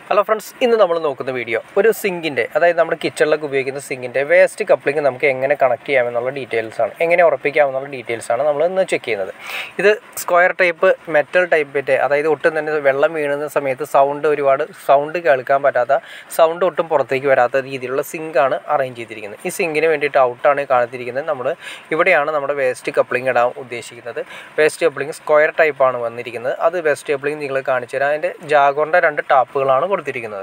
hello friends ഇന്ന് നമ്മൾ നോക്കുന്ന വീഡിയോ ഒരു സിങ്കിൻ്റെ അതായത് നമ്മുടെ കിച്ചണിലൊക്കെ ഉപയോഗിക്കുന്ന സിങ്കിൻ്റെ വേസ്റ്റ് കപ്ലിംഗ് നമുക്ക് എങ്ങനെ കണക്ട് ചെയ്യാമെന്നുള്ള ഡീറ്റെയിൽസ് ആണ് എങ്ങനെ ഉറപ്പിക്കാമെന്നുള്ള ഡീറ്റെയിൽസ് ആണ് നമ്മൾ ഇന്ന് ചെക്ക് ചെയ്യുന്നത് ഇത് സ്ക്വയർ ടൈപ്പ് മെറ്റൽ ടൈപ്പിൻ്റെ അതായത് ഒട്ടും തന്നെ വെള്ളം വീഴുന്ന സമയത്ത് സൗണ്ട് ഒരുപാട് സൗണ്ട് കേൾക്കാൻ പറ്റാത്ത സൗണ്ട് ഒട്ടും പുറത്തേക്ക് വരാത്ത രീതിയിലുള്ള സിങ്കാണ് അറേഞ്ച് ചെയ്തിരിക്കുന്നത് ഈ സിങ്കിന് വേണ്ടിയിട്ട് ഔട്ടാണ് കാണിച്ചിരിക്കുന്നത് നമ്മൾ ഇവിടെയാണ് നമ്മുടെ വേസ്റ്റ് കപ്ലിംഗ് ഇടാൻ ഉദ്ദേശിക്കുന്നത് വേസ്റ്റ് കപ്ലിംഗ് സ്ക്വയർ ടൈപ്പാണ് വന്നിരിക്കുന്നത് അത് വേസ്റ്റ് കപ്ലിംഗ് നിങ്ങൾ കാണിച്ചു തരാം അതിൻ്റെ ജാഗോറിൻ്റെ രണ്ട് ടാപ്പുകളാണ് കൊടുത്തിരിക്കുന്നത്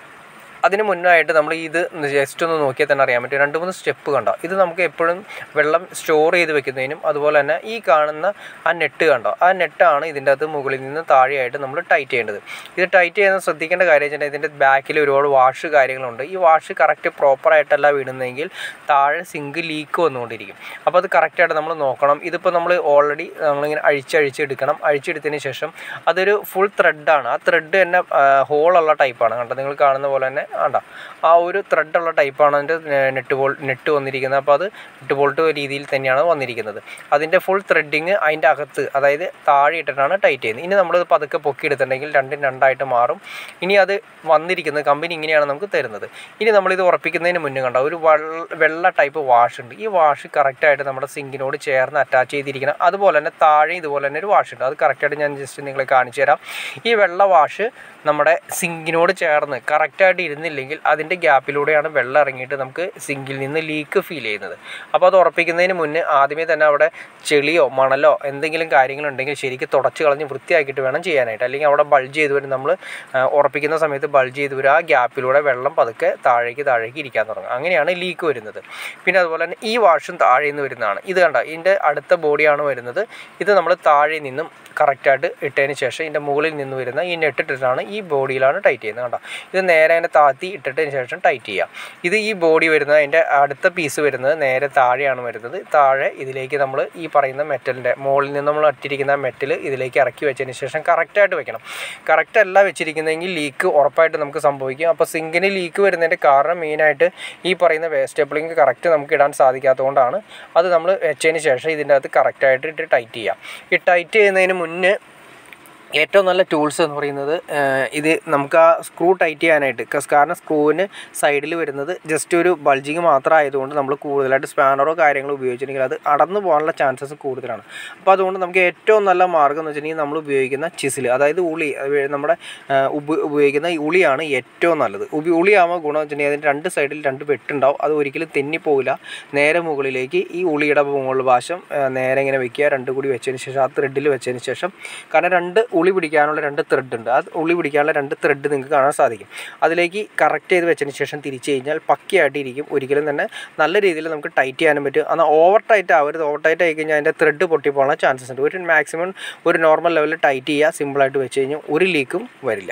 അതിന് മുന്നായിട്ട് നമ്മൾ ഇത് ജസ്റ്റ് ഒന്ന് നോക്കിയാൽ തന്നെ അറിയാൻ പറ്റും രണ്ട് മൂന്ന് സ്റ്റെപ്പ് കണ്ടോ ഇത് നമുക്ക് എപ്പോഴും വെള്ളം സ്റ്റോർ ചെയ്ത് വെക്കുന്നതിനും അതുപോലെ തന്നെ ഈ കാണുന്ന ആ നെറ്റ് കണ്ടോ ആ നെറ്റാണ് ഇതിൻ്റെ അകത്ത് മുകളിൽ നിന്ന് താഴെയായിട്ട് നമ്മൾ ടൈറ്റ് ചെയ്യേണ്ടത് ഇത് ടൈറ്റ് ചെയ്യുന്നത് ശ്രദ്ധിക്കേണ്ട കാര്യം വെച്ചാൽ ഇതിൻ്റെ ബാക്കിൽ ഒരുപാട് വാഷ് കാര്യങ്ങളുണ്ട് ഈ വാഷ് കറക്റ്റ് പ്രോപ്പറായിട്ടല്ല വീടുന്നതെങ്കിൽ താഴെ സിങ്ക് ലീക്ക് വന്നുകൊണ്ടിരിക്കും അപ്പോൾ അത് കറക്റ്റായിട്ട് നമ്മൾ നോക്കണം ഇതിപ്പോൾ നമ്മൾ ഓൾറെഡി നമ്മളിങ്ങനെ അഴിച്ചഴിച്ചെടുക്കണം അഴിച്ചെടുത്തതിന് ശേഷം അതൊരു ഫുൾ ത്രെഡാണ് ആ ത്രെഡ് തന്നെ ഹോളുള്ള ടൈപ്പാണ് കണ്ടോ നിങ്ങൾ കാണുന്ന പോലെ തന്നെ വേണ്ട ആ ഒരു ത്രെഡുള്ള ടൈപ്പാണ് അതിൻ്റെ നെറ്റ് ബോൾ നെറ്റ് വന്നിരിക്കുന്നത് അപ്പോൾ അത് നെറ്റ് ബോൾട്ട് രീതിയിൽ തന്നെയാണ് വന്നിരിക്കുന്നത് അതിൻ്റെ ഫുൾ ത്രെഡിങ് അതിൻ്റെ അകത്ത് അതായത് താഴെ ഇട്ടിട്ടാണ് ടൈറ്റ് ചെയ്യുന്നത് ഇനി നമ്മളത് പതുക്കെ പൊക്കിയെടുത്തിട്ടുണ്ടെങ്കിൽ രണ്ടും രണ്ടായിട്ട് മാറും ഇനി അത് വന്നിരിക്കുന്നത് കമ്പനി ഇങ്ങനെയാണ് നമുക്ക് തരുന്നത് ഇനി നമ്മളിത് ഉറപ്പിക്കുന്നതിന് മുന്നേ കണ്ട ഒരു വെള്ള ടൈപ്പ് വാഷ് ഉണ്ട് ഈ വാഷ് കറക്റ്റായിട്ട് നമ്മുടെ സിങ്കിനോട് ചേർന്ന് അറ്റാച്ച് ചെയ്തിരിക്കണം അതുപോലെ തന്നെ താഴെ ഇതുപോലെ തന്നെ ഒരു വാഷ് ഉണ്ട് അത് കറക്റ്റായിട്ട് ഞാൻ ജസ്റ്റ് നിങ്ങളെ കാണിച്ചു തരാം ഈ വെള്ള വാഷ് നമ്മുടെ സിങ്കിനോട് ചേർന്ന് കറക്റ്റായിട്ട് ഇരുന്നില്ലെങ്കിൽ അതിൻ്റെ ഗ്യാപ്പിലൂടെയാണ് വെള്ളം ഇറങ്ങിയിട്ട് നമുക്ക് സിങ്കിൽ നിന്ന് ലീക്ക് ഫീൽ ചെയ്യുന്നത് അപ്പോൾ അത് ഉറപ്പിക്കുന്നതിന് മുന്നേ ആദ്യമേ തന്നെ അവിടെ ചെളിയോ മണലോ എന്തെങ്കിലും കാര്യങ്ങളുണ്ടെങ്കിൽ ശരിക്കും തുടച്ച് കളഞ്ഞ് വൃത്തിയാക്കിയിട്ട് വേണം ചെയ്യാനായിട്ട് അല്ലെങ്കിൽ അവിടെ ബൾജ് ചെയ്ത് വരും നമ്മൾ ഉറപ്പിക്കുന്ന സമയത്ത് ബൾജ് ചെയ്ത് വരും ആ ഗ്യാപ്പിലൂടെ വെള്ളം പതുക്കെ താഴേക്ക് താഴേക്ക് ഇരിക്കാൻ തുടങ്ങും അങ്ങനെയാണ് ലീക്ക് വരുന്നത് പിന്നെ അതുപോലെ തന്നെ ഈ വാഷും താഴെ നിന്ന് വരുന്നതാണ് ഇത് കണ്ട ഇതിൻ്റെ അടുത്ത ബോഡിയാണ് വരുന്നത് ഇത് നമ്മൾ താഴെ നിന്നും കറക്റ്റായിട്ട് ഇട്ടതിന് ശേഷം ഇതിൻ്റെ മുകളിൽ നിന്ന് വരുന്ന ഈ നെട്ടിട്ടിട്ടാണ് ഈ ബോഡിയിലാണ് ടൈറ്റ് ചെയ്യുന്നത് കണ്ടോ ഇത് നേരെ അതിനെ താത്തി ഇട്ടിട്ടതിന് ശേഷം ടൈറ്റ് ചെയ്യാം ഇത് ഈ ബോഡി വരുന്നത് അതിൻ്റെ അടുത്ത പീസ് വരുന്നത് നേരെ താഴെയാണ് വരുന്നത് താഴെ ഇതിലേക്ക് നമ്മൾ ഈ പറയുന്ന മെറ്റലിൻ്റെ മുകളിൽ നിന്ന് നമ്മൾ അറ്റിരിക്കുന്ന മെറ്റൽ ഇതിലേക്ക് ഇറക്കി വെച്ചതിന് ശേഷം കറക്റ്റായിട്ട് വെക്കണം കറക്റ്റ് അല്ല വെച്ചിരിക്കുന്നതെങ്കിൽ ലീക്ക് ഉറപ്പായിട്ട് നമുക്ക് സംഭവിക്കും അപ്പോൾ സിങ്കിന് ലീക്ക് വരുന്നതിൻ്റെ കാരണം മെയിനായിട്ട് ഈ പറയുന്ന വേസ്റ്റ് ടേപ്പിളിങ് കറക്റ്റ് നമുക്ക് ഇടാൻ സാധിക്കാത്തതുകൊണ്ടാണ് അത് നമ്മൾ വെച്ചതിന് ശേഷം ഇതിൻ്റെ അകത്ത് കറക്റ്റായിട്ട് ഇട്ട് ടൈറ്റ് ചെയ്യാം ഈ ടൈറ്റ് ചെയ്യുന്നതിന് മുന്നേ ഏറ്റവും നല്ല ടൂൾസ് എന്ന് പറയുന്നത് ഇത് നമുക്ക് ആ സ്ക്രൂ ടൈറ്റ് ചെയ്യാനായിട്ട് കാരണം സ്ക്രൂവിന് സൈഡിൽ വരുന്നത് ജസ്റ്റ് ഒരു ബൾജിങ് മാത്രം ആയതുകൊണ്ട് നമ്മൾ കൂടുതലായിട്ട് സ്പാനറോ കാര്യങ്ങളോ ഉപയോഗിച്ചിട്ടുണ്ടെങ്കിൽ അത് അടന്നു പോകാനുള്ള ചാൻസസ് കൂടുതലാണ് അപ്പോൾ അതുകൊണ്ട് നമുക്ക് ഏറ്റവും നല്ല മാർഗ്ഗം എന്ന് വെച്ചിട്ടുണ്ടെങ്കിൽ നമ്മൾ ഉപയോഗിക്കുന്ന ചിസിൽ അതായത് ഉളി നമ്മുടെ ഉപയോഗിക്കുന്ന ഈ ഉളിയാണ് ഏറ്റവും നല്ലത് ഉബി ഉളിയാകുമ്പോൾ ഗുണം വെച്ചിട്ടുണ്ടെങ്കിൽ അതിൻ്റെ രണ്ട് സൈഡിൽ രണ്ട് വെട്ടുണ്ടാവും അത് ഒരിക്കലും തെന്നിപ്പോവില്ല നേരെ മുകളിലേക്ക് ഈ ഉളിയുടെ മുകളിൽ വാശം നേരെ ഇങ്ങനെ വെക്കുക രണ്ടും കൂടി വെച്ചതിന് ശേഷം ആ ത്രെഡിൽ വെച്ചതിന് ശേഷം കാരണം രണ്ട് ഉളി പിടിക്കാനുള്ള രണ്ട് ത്രെഡ് ഉണ്ട് ആ ഉളി പിടിക്കാനുള്ള രണ്ട് ത്രെഡ് നിങ്ങൾക്ക് കാണാൻ സാധിക്കും അതിലേക്ക് കറക്റ്റ് ചെയ്ത് വെച്ചതിന് ശേഷം തിരിച്ച് കഴിഞ്ഞാൽ പക്കയായിട്ട് ഇരിക്കും ഒരിക്കലും തന്നെ നല്ല രീതിയിൽ നമുക്ക് ടൈറ്റ് ചെയ്യാനും പറ്റും എന്നാൽ ഓവർ ടൈറ്റ് ആവരുത് ഓവർ ടൈറ്റ് ആയി കഴിഞ്ഞാൽ അതിൻ്റെ ത്രെഡ് പൊട്ടിപ്പോകാനുള്ള ചാൻസസ് ഉണ്ട് ഒരു മാക്സിമം ഒരു നോർമൽ ലെവലിൽ ടൈറ്റ് ചെയ്യുക സിമ്പിളായിട്ട് വെച്ച് കഴിഞ്ഞാൽ ഒരു ലീക്കും വരില്ല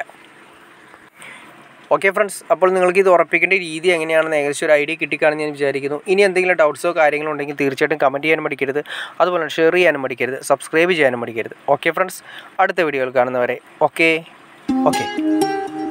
ഓക്കെ ഫ്രണ്ട്സ് അപ്പോൾ നിങ്ങൾക്ക് ഇത് ഉറപ്പിക്കേണ്ട രീതി എങ്ങനെയാണെന്ന് ഏകദേശം ഒരു ഐഡിയ കിട്ടിക്കാണെന്ന് ഞാൻ വിചാരിക്കുന്നു ഇനി എന്തെങ്കിലും ഡൗട്ട്സോ കാര്യങ്ങളോ ഉണ്ടെങ്കിൽ തീർച്ചയായിട്ടും കമൻറ്റ് ചെയ്യാനും മടിക്കരുത് അതുപോലെ ഷെയർ ചെയ്യാനും മടിക്കരുത് സബ്സ്ക്രൈബ് ചെയ്യാനും മടിക്കരുത് ഓക്കെ ഫ്രണ്ട്സ് അടുത്ത വീഡിയോയിൽ കാണുന്നവരെ ഓക്കെ ഓക്കെ